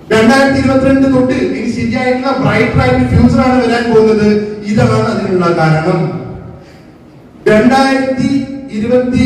രണ്ടായിരത്തി ഇരുപത്തിരണ്ട് തൊട്ട് ഇനി ശരിയായിട്ടുള്ള ബ്രൈറ്റ് ആയിട്ട് ഫ്യൂച്ചർ ആണ് വരാൻ പോകുന്നത് ഇതാണ് അതിനുള്ള കാരണം രണ്ടായിരത്തി ഇരുപത്തി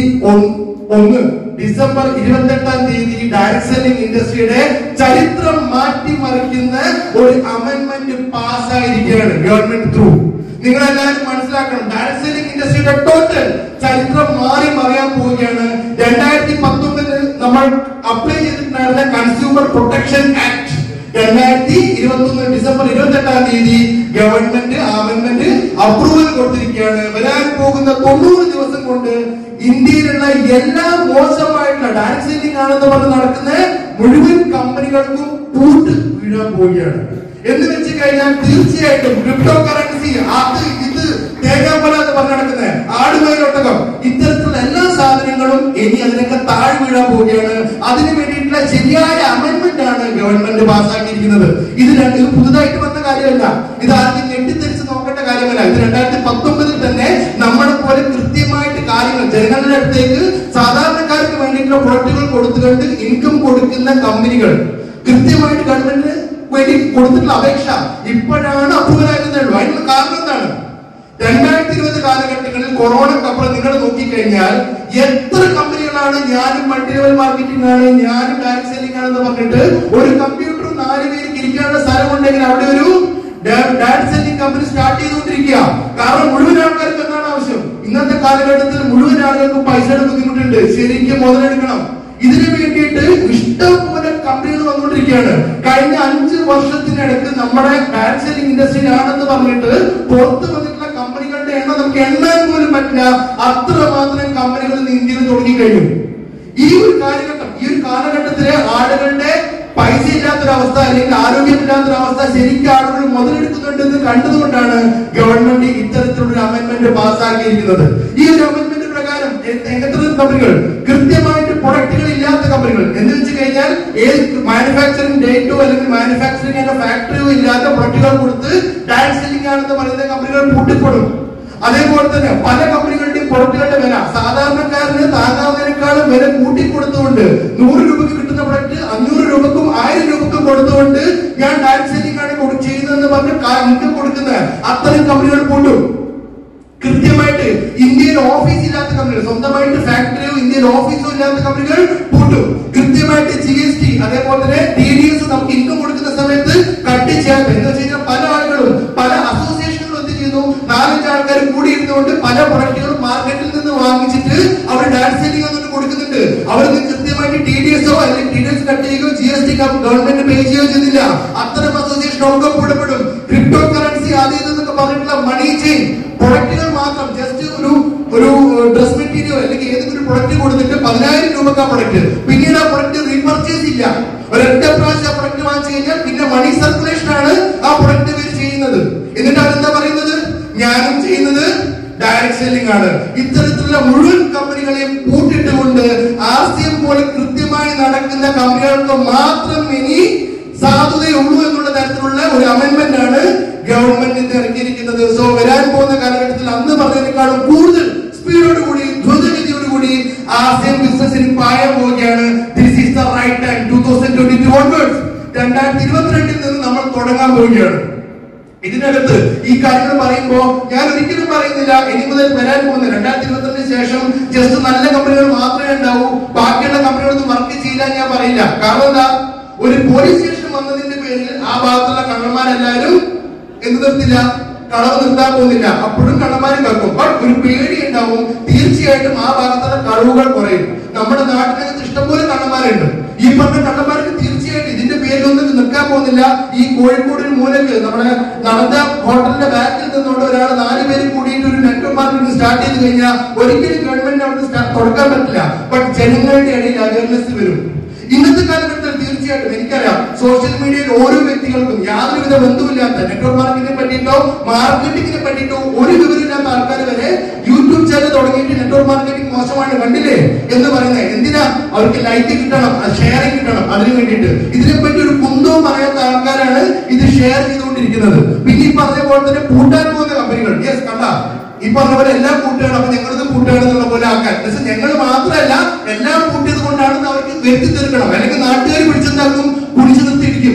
ഒന്ന് ഡിസംബർ ഇരുപത്തെട്ടാം തീയതി ഡയറക്ട് സെല്ലിംഗ് ഇൻഡസ്ട്രിയുടെ ചരിത്രം മാറ്റിമറിക്കുന്ന ഒരു അമെന്റ്മെന്റ് പാസ്സായിരിക്കുകയാണ് ഗവൺമെന്റ് ത്രൂ നിങ്ങൾ എല്ലാവരും മനസ്സിലാക്കണം ഡയറക്ട് സെല്ലിംഗ് ഇൻഡസ്ട്രിയുടെ ടോട്ടൽ ചരിത്രം മാറി മറിയാൻ പോവുകയാണ് രണ്ടായിരത്തി പത്തൊമ്പതിൽ നമ്മൾ അപ്ലൈ ചെയ്തിട്ടുണ്ടായിരുന്ന കൺസ്യൂമർ പ്രൊട്ടക്ഷൻ ആക്ട് രണ്ടായിരത്തി ഇരുപത്തി ഒന്ന് ഡിസംബർ ഇരുപത്തി എട്ടാം തീയതി ഗവൺമെന്റ് അമെന്റ്മെന്റ് അപ്രൂവൽ കൊടുത്തിരിക്കുകയാണ് വരാൻ പോകുന്ന തൊണ്ണൂറ് ദിവസം കൊണ്ട് ഇന്ത്യയിലുള്ള എല്ലാ മോശമായിട്ടുള്ള ഡയറക്ട് സെല്ലിംഗ് ആണെന്ന് പറഞ്ഞ് നടക്കുന്ന മുഴുവൻ കമ്പനികൾക്കും പൂട്ട് വീഴാൻ പോവുകയാണ് എന്ന് വെച്ച് കഴിഞ്ഞാൽ തീർച്ചയായിട്ടും ക്രിപ്റ്റോ കറൻസി അത് ഇത് തേങ്ങാപ്പല എന്ന് പറഞ്ഞ് നടക്കുന്നത് ആടുമയിലൊട്ടകം ഇത്തരത്തിലുള്ള എല്ലാ സാധനങ്ങളും ഇനി അതിനൊക്കെ താഴെ വീഴാൻ പോവുകയാണ് അതിനു വേണ്ടിയിട്ടുള്ള ശരിയായ അമെന്റ്മെന്റ് ആണ് ഗവൺമെന്റ് പാസ്സാക്കിയിരിക്കുന്നത് ഇത് രണ്ട് ഇത് പുതുതായിട്ട് വന്ന കാര്യമല്ല ഇത് ആദ്യം ഞെട്ടിത്തെരിച്ച് നോക്കേണ്ട കാര്യമല്ല ഇത് രണ്ടായിരത്തി പത്തൊമ്പതിൽ തന്നെ നമ്മളെ പോലെ കൃത്യമായിട്ട് കാര്യങ്ങൾ ജനങ്ങളുടെ അടുത്തേക്ക് സാധാരണക്കാർക്ക് വേണ്ടിയിട്ടുള്ള പ്രൊഡക്റ്റുകൾ കൊടുത്തുകൊണ്ട് ഇൻകം കൊടുക്കുന്ന കമ്പനികൾ കൃത്യമായിട്ട് ഗവൺമെന്റിന് വേണ്ടി കൊടുത്തിട്ടുള്ള അപേക്ഷ ഇപ്പോഴാണ് അപ്രൂവൽ ആകുന്നുള്ളൂ അതിനുള്ള കാരണം എന്താണ് രണ്ടായിരത്തി ഇരുപത് കാലഘട്ടങ്ങളിൽ കൊറോണക്കപ്പുറം നിങ്ങൾ നോക്കിക്കഴിഞ്ഞാൽ എത്ര കമ്പനികളാണ് ഞാനും മൾട്ടി ലെവൽ മാർക്കറ്റിംഗ് ആണ് ഞാനും ഡയറക്ട് സെല്ലിംഗ് ആണെന്ന് പറഞ്ഞിട്ട് ഒരു കമ്പ്യൂട്ടറും നാല് പേർക്ക് ഇരിക്കാനുള്ള സ്ഥലമുണ്ടെങ്കിൽ അവിടെ ഒരു ഡയറക്ട് സെല്ലിംഗ് കമ്പനി സ്റ്റാർട്ട് ചെയ്തുകൊണ്ടിരിക്കുക കാരണം മുഴുവൻ ആൾക്കാർക്ക് എന്താണ് ആവശ്യം ഇന്നത്തെ കാലഘട്ടത്തിൽ മുഴുവൻ ആളുകൾക്കും പൈസയുടെ ബുദ്ധിമുട്ടുണ്ട് ശരിക്കും മുതലെടുക്കണം ഇതിനു വേണ്ടിയിട്ട് ഇഷ്ടംപോലെ കമ്പനികൾ വന്നുകൊണ്ടിരിക്കുകയാണ് കഴിഞ്ഞ അഞ്ച് വർഷത്തിനിടയ്ക്ക് നമ്മുടെ ഡയറക്ട് സെല്ലിംഗ് ഇൻഡസ്ട്രിയിലാണെന്ന് പറഞ്ഞിട്ട് പുറത്തു വന്നിട്ടുള്ള കമ്പനികളുടെ എണ്ണം നമുക്ക് എണ്ണാൻ പോലും പറ്റില്ല അത്രമാത്രം കമ്പനികൾ ഇന്ന് ഇന്ത്യയിൽ തുടങ്ങിക്കഴിഞ്ഞു ഈ ഒരു കാലഘട്ടം ഈ ഒരു കാലഘട്ടത്തിലെ ആളുകളുടെ പൈസ ഇല്ലാത്തൊരവസ്ഥ അല്ലെങ്കിൽ ആരോഗ്യമില്ലാത്തൊരവസ്ഥ ശരിക്കും ആളുകൾ മുതലെടുക്കുന്നുണ്ടെന്ന് കണ്ടതുകൊണ്ടാണ് ഗവൺമെന്റ് ഇത്തരത്തിലുള്ള അമെന്റ്മെന്റ് പാസ്സാക്കിയിരിക്കുന്നത് ഈ ഒരു അമെന്റ്മെന്റ് പ്രകാരം എ- എത്ര കമ്പനികൾ കൃത്യമായിട്ട് പ്രൊഡക്റ്റുകൾ ഇല്ലാത്ത കമ്പനികൾ എന്ന് വെച്ച് കഴിഞ്ഞാൽ ഏത് മാനുഫാക്ചറിംഗ് ഡേറ്റോ അല്ലെങ്കിൽ മാനുഫാക്ചറിംഗ് എന്ന ഫാക്ടറിയോ ഇല്ലാത്ത പ്രൊഡക്റ്റുകൾ കൊടുത്ത് ഡയറക്ട് സെല്ലിംഗ് ആണെന്ന് പറയുന്ന കമ്പനികൾ പൂട്ടിപ്പെടും അതേപോലെ തന്നെ പല കമ്പനികളുടെയും പ്രൊഡക്റ്റുകളുടെ വില സാധാരണക്കാരന് താങ്ങാവുന്നതിനേക്കാളും വില കൂട്ടിക്കൊടുത്തുകൊണ്ട് നൂറ് രൂപയ്ക്ക് കിട്ടുന്ന പ്രൊഡക്റ്റ് അഞ്ഞൂറ് രൂപക്കും ആയിരം രൂപക്കും കൊടുത്തുകൊണ്ട് ഞാൻ ഡയറക്ട് സെല്ലിംഗ് ആണ് കൊടു- ചെയ്യുന്നതെന്ന് പറഞ്ഞ് ഇൻകം കൊടുക്കുന്ന അത്തരം കമ്പനികൾ പൂട്ടും കൃത്യമായിട്ട് ഇന്ത്യയിൽ ഓഫീസ് ഇല്ലാത്ത കമ്പനികൾ സ്വന്തമായിട്ട് ഫാക്ടറിയോ ഇന്ത്യയിൽ ഓഫീസോ ഇല്ലാത്ത കമ്പനികൾ പൂട്ടും കൃത്യമായിട്ട് ജി എസ് ടി അതേപോലെ തന്നെ ടി ഡി എസ് നമുക്ക് ഇൻകം കൊടുക്കുന്ന സമയത്ത് കട്ട് ചെയ്യാൻ എന്ന് വെച്ച് കഴിഞ്ഞാൽ പല ആളുകളും പല അസോസിയേഷനുകളും എന്ത് ചെയ്യുന്നു നാലഞ്ച് ആൾക്കാർ കൂടി ഇരുന്നുകൊണ്ട് പല പ്രൊഡക്റ്റുകളും മാർക്കറ്റിൽ നിന്ന് വാങ്ങിച്ചിട്ട് അവർ ഡയറക്ട് സെല്ലിംഗ് എന്നിട്ട് കൊടുക്കുന്നുണ്ട് അവർക്ക് കൃത്യമായിട്ട് ടി ഡി എസോ അല്ലെങ്കിൽ ടി ഡി എസ് കട്ട് ചെയ്യുകയോ G S T government pay ചെയ്യുകയോ ചെയ്യുന്നില്ല അത്തരം അസോസിയേഷൻ ഒക്കെ പൂടപ്പെടും ക്രിപ്റ്റോ കറൻസി അത് ഇതെന്നൊക്കെ പറഞ്ഞിട്ടുള്ള മണി ചെയിൻ പ്രൊഡക്റ്റുകൾ മാത്രം ജസ്റ്റ് ഒരു ഒരു ഡ്രസ് മെറ്റീരിയൽ അല്ലെങ്കിൽ ഏതെങ്കിലും പ്രൊഡക്റ്റ് കൊടുത്തിട്ട് പതിനായിരം രൂപക്ക് ആ പ്രൊഡക്റ്റ് പിന്നീട് ആ പ്രൊഡക്റ്റ് റീപർച്ചേസ് ഇല്ല ഒരൊറ്റ പ്രാവശ്യം ആ പ്രൊഡക്റ്റ് വാങ്ങിച്ചു കഴിഞ്ഞാൽ പിന്നെ മണി സർക്കുലേഷൻ ആണ് ആ പ്രൊഡക്റ്റ് ഇവർ ചെയ്യുന്നത് എന്നിട്ട് അവരെന്താ പറയുന്നത് ഞാനും ചെയ്യുന്നത് ഡയറക്ട് സെല്ലിംഗ് ആണ് ഇത്തരത്തിലുള്ള മുഴുവൻ കമ്പനികളെയും കൂട്ടിട്ടുകൊണ്ട് ആർ സി എം പോലെ കൃത്യമായി നടക്കുന്ന കമ്പനികൾക്ക് മാത്രം ഇനി സാധുതയുള്ളൂ എന്നുള്ള തരത്തിലുള്ള ഒരു അമെന്റ്മെന്റ് ആണ് ഗവൺമെന്റ് ഇറക്കിയിരിക്കുന്നത് സോ വരാൻ പോകുന്ന കാലഘട്ടത്തിൽ അന്ന് പറഞ്ഞതിനേക്കാളും കൂടുതൽ സ്പീഡോട് കൂടി ദ്രുതഗതിയോട് കൂടി ആസിയൻ ബിസിനസിന് പായാൻ പോവുകയാണ് this is the right time two thousand twenty two onwards രണ്ടായിരത്തി ഇരുപത്തിരണ്ടിൽ നിന്ന് നമ്മൾ തുടങ്ങാൻ പോവുകയാണ് ഇതിനകത്ത് ഈ കാര്യങ്ങൾ പറയുമ്പോ ഞാൻ ഒരിക്കലും പറയുന്നില്ല ഇനി മുതൽ വരാൻ പോകുന്ന രണ്ടായിരത്തി ഇരുപത്തിരണ്ടിന് ശേഷം ജസ്റ്റ് നല്ല കമ്പനികൾ മാത്രമേ ഉണ്ടാവൂ ബാക്കിയുള്ള കമ്പനികളൊന്നും വർക്ക് ചെയ്യില്ല എന്ന് ഞാൻ പറയില്ല കാരണം എന്താ ഒരു പോലീസ് സ്റ്റേഷൻ വന്നതിന്റെ പേരിൽ ആ ഭാഗത്തുള്ള കള്ളന്മാരെല്ലാവരും എന്ത് നിർത്തില്ല കളവ് നിർത്താൻ പോകുന്നില്ല അപ്പോഴും കള്ളന്മാര് കേൾക്കും ബട്ട് ഒരു പേടി ഉണ്ടാവും തീർച്ചയായിട്ടും ആ ഭാഗത്തുള്ള കളവുകൾ കുറയും നമ്മുടെ നാട്ടിനകത്ത് ഇഷ്ടംപോലെ കള്ളന്മാരുണ്ട് ഈ പറഞ്ഞ കള്ളന്മാർക്ക് തീർച്ചയായിട്ടും ഇതിന്റെ പേരിലൊന്നും നിൽക്കാൻ പോകുന്നില്ല ഈ കോഴിക്കോട് ഒരു മൂലക്ക് നമ്മുടെ നടന്ന ഹോട്ടലിന്റെ ബാക്കിൽ നിന്നുകൊണ്ട് ഒരാൾ നാല് പേര് കൂടിയിട്ട് ഒരു നെറ്റ്വർക്ക് മാർക്കറ്റിംഗ് സ്റ്റാർട്ട് ചെയ്ത് കഴിഞ്ഞാൽ ഒരിക്കലും ഗവൺമെന്റ് അവിടെ സ്റ്റാ- തുടക്കാൻ പറ്റില്ല ബട്ട് ജനങ്ങളുടെ ഇടയിൽ അവയർനെസ് വരും ഇന്നത്തെ കാലഘട്ടത്തിൽ തീർച്ചയായിട്ടും എനിക്കറിയാം സോഷ്യൽ മീഡിയയിൽ ഓരോ വ്യക്തികൾക്കും യാതൊരുവിധ ബന്ധമില്ലാത്ത നെറ്റ്വർക്ക് മാർക്കറ്റിനെ പറ്റിയിട്ടോ മാർക്കറ്റിങ്ങിനെ പറ്റിയിട്ടോ ഒരു വിവരമില്ലാത്ത ആൾക്കാർ വരെ യൂട്യൂബ് ചാനൽ തുടങ്ങിയിട്ട് നെറ്റ്വർക്ക് മാർക്കറ്റിംഗ് മോശമാണ് കണ്ടില്ലേ എന്ന് പറയുന്നത് എന്തിനാ അവർക്ക് ലൈക്ക് കിട്ടണം ഷെയറിംഗ് കിട്ടണം അതിനു വേണ്ടിയിട്ട് ഇതിനെപ്പറ്റി ഒരു കുന്തവും പറയാത്ത ആൾക്കാരാണ് ഇത് ഷെയർ ചെയ്തുകൊണ്ടിരിക്കുന്നത് പിന്നെ ഈ പറഞ്ഞ പോലെ തന്നെ പൂട്ടാൻ പോകുന്ന കമ്പനികൾ യെസ് കണ്ട ഈ പറഞ്ഞ പോലെ എല്ലാം കൂട്ടുകയാണ് അപ്പൊ ഞങ്ങളത് കൂട്ടുകയാണ് എന്നുള്ള പോലെ ആക്കാൻ പക്ഷെ ഞങ്ങൾ മാത്രമല്ല എല്ലാം കൂട്ടിയത് കൊണ്ടാണെന്ന് അവർക്ക് വരുത്തി തീർക്കണം അല്ലെങ്കിൽ നാട്ടുകാർ പിടിച്ചെന്താക്കും കുടിച്ചു നിർത്തിയിരിക്കും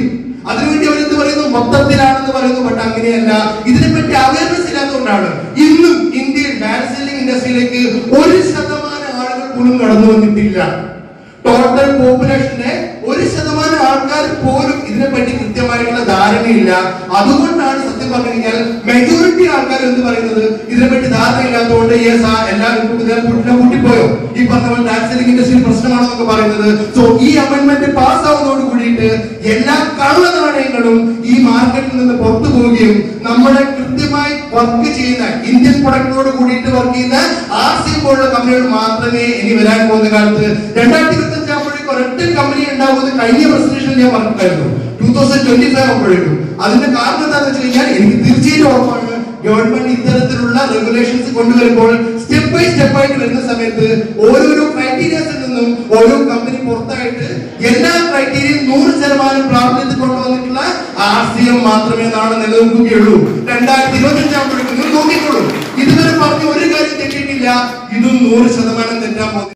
അതിനുവേണ്ടി അവരെന്ത് പറയുന്നു മൊത്തത്തിലാണെന്ന് പറയുന്നു ബട്ട് അങ്ങനെയല്ല ഇതിനെപ്പറ്റി അവയർനെസ് ഇല്ലാത്തതുകൊണ്ടാണ് ഇന്നും ഇന്ത്യയിൽ ഡയറക്ട് സെല്ലിംഗ് ഇൻഡസ്ട്രിയിലേക്ക് ഒരു ശതമാനം ആളുകൾ പോലും കടന്നു വന്നിട്ടില്ല ടോട്ടൽ പോപ്പുലേഷന്റെ ഒരു ശതമാനം ആൾക്കാർ പോലും ഇതിനെപ്പറ്റി കൃത്യമായിട്ടുള്ള ധാരണയില്ല അതുകൊണ്ടാണ് സത്യം പറഞ്ഞു കഴിഞ്ഞാൽ മെജോറിറ്റി ആൾക്കാർ എന്ന് പറയുന്നത് ഇതിനെപ്പറ്റി ധാരണയില്ലാത്തതുകൊണ്ട് യെസ് ആ എല്ലാവരും കൂട്ടിനെ കൂട്ടിപ്പോയോ ഈ പറഞ്ഞ പോലെ ടാക്സ് സെല്ലിംഗ് ഇൻഡസ്ട്രി പ്രശ്നമാണെന്നൊക്കെ പറയുന്നത് സോ ഈ അമെന്റ്മെന്റ് പാസ് ആവുന്നതോട് കൂടിയിട്ട് എല്ലാ കള്ള നാണയങ്ങളും ഈ മാർക്കറ്റിൽ നിന്ന് പുറത്തു പോവുകയും നമ്മുടെ കൃത്യമായി വർക്ക് ചെയ്യുന്ന ഇന്ത്യൻ പ്രൊഡക്റ്റിനോട് കൂടിയിട്ട് വർക്ക് ചെയ്യുന്ന ആർ സി പോലുള്ള കമ്പനികൾ മാത്രമേ ഇനി വരാൻ പോകുന്ന കാലത്ത് രണ്ടായിരത്തി ഇരുപത്തി അഞ്ച് ആകുമ്പോഴേക്കും ഒരൊറ്റ കമ്പനി ഉണ്ടാവുന്നത് കഴിഞ്ഞ പ്രസന്റേഷനിൽ ഞാൻ പറഞ്ഞിട്ടായിരുന്നു ടൂ തൗസൻഡ് ട്വന്റി ഫൈവ് ആകുമ്പോഴേക്കും അതിന്റെ കാരണം എന്താണെന്ന് വെച്ച് കഴിഞ്ഞാൽ എനിക്ക് തീർച്ചയായും ഉറപ്പാണ് ഗവൺമെന്റ് ഇത്തരത്തിലുള്ള റെഗുലേഷൻസ് കൊണ്ടുവരുമ്പോൾ സ്റ്റെപ്പ് ബൈ സ്റ്റെപ്പ് ആയിട്ട് വരുന്ന സമയത്ത് ഓരോരോ ക്രൈറ്റീരിയസിൽ നിന്നും ഓരോ കമ്പനി പുറത്തായിട്ട് എല്ലാ ക്രൈറ്റീരിയയും നൂറ് ശതമാനം പ്രാബല്യത്തിൽ കൊണ്ടുവന്നിട്ടുള്ള ആർ സി എം മാത്രമേ നാളെ നിലനിൽക്കുകയുള്ളൂ രണ്ടായിരത്തി ഇരുപത്തി അഞ്ചാകുമ്പോഴേക്കും നിങ്ങൾ നോക്കിക്കോളൂ ഇതുവരെ പറഞ്ഞ ഒരു കാര്യം തെറ്റിയിട്ടില്ല ഇതും നൂറ് ശതമാനം തെറ്റാൻ പോകുന്നു